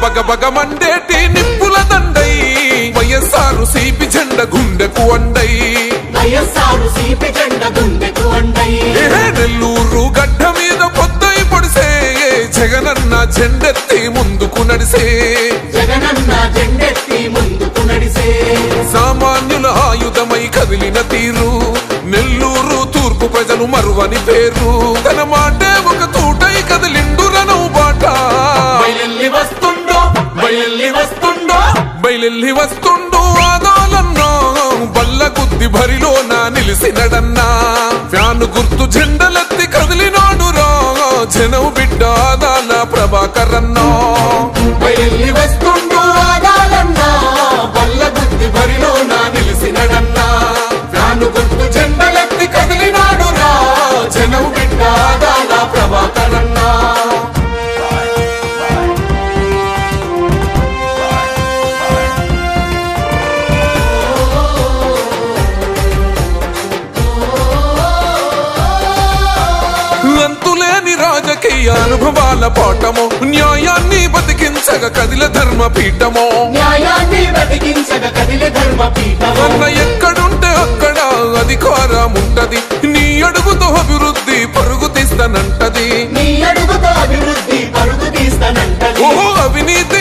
బగ బగ మండేటి నిప్పుల దండై వైఎస్ఆర్ సిపి జెండ గుండెకు అండై వైఎస్ఆర్ సిపి జెండ గుండెకు అండై ఏ నెల్లూరు గడ్డ మీద పొద్దై పొడిసే జగనన్న జెండెత్తి ముందుకు నడిసే జగనన్న జెండెత్తి ముందుకు నడిసే సామాన్యుల ఆయుధమై కదిలిన తీరు నెల్లూరు తూర్పు ప్రజలు మరువని పేరు తన మాటే ఒక తూటై కదిలిండు రనవు బాట బయలెల్లి వస్తుండో బయలెల్లి వస్తుండో బయలెల్లి వస్తుండు ఆదాలన్నా బల్ల గుద్ది భరిలో నా నిలిసినడన్నా ఫ్యాను గుర్తు జెండలెత్తి కదిలినాడు రా జనం బిడ్డ ఆదాల ప్రభాకరన్నా బయలెల్లి వస్తుండో ఆగాలన్నా బల్ల గుద్ది బరిలో నా నిలిసినడన్నా ఫ్యాను గుర్తు జెండలెత్తి కదిలినాడు రా జనం బిడ్డ ఆగాల ప్రభాకరన్నా అంతులేని రాజకీయ అనుభవాల పాఠము న్యాయాన్ని బతికించగ కదిల ధర్మ పీఠమో న్యాయాన్ని బతికించగ కదిలి ధర్మ పీఠము అన్న ఎక్కడుంటే అక్కడ అధికారం ఉంటది నీ అడుగుతో అభివృద్ధి పరుగు తీస్తానంటది నీ అడుగుతో అభివృద్ధి పరుగు తీస్తానంటది ఓ అవినీతి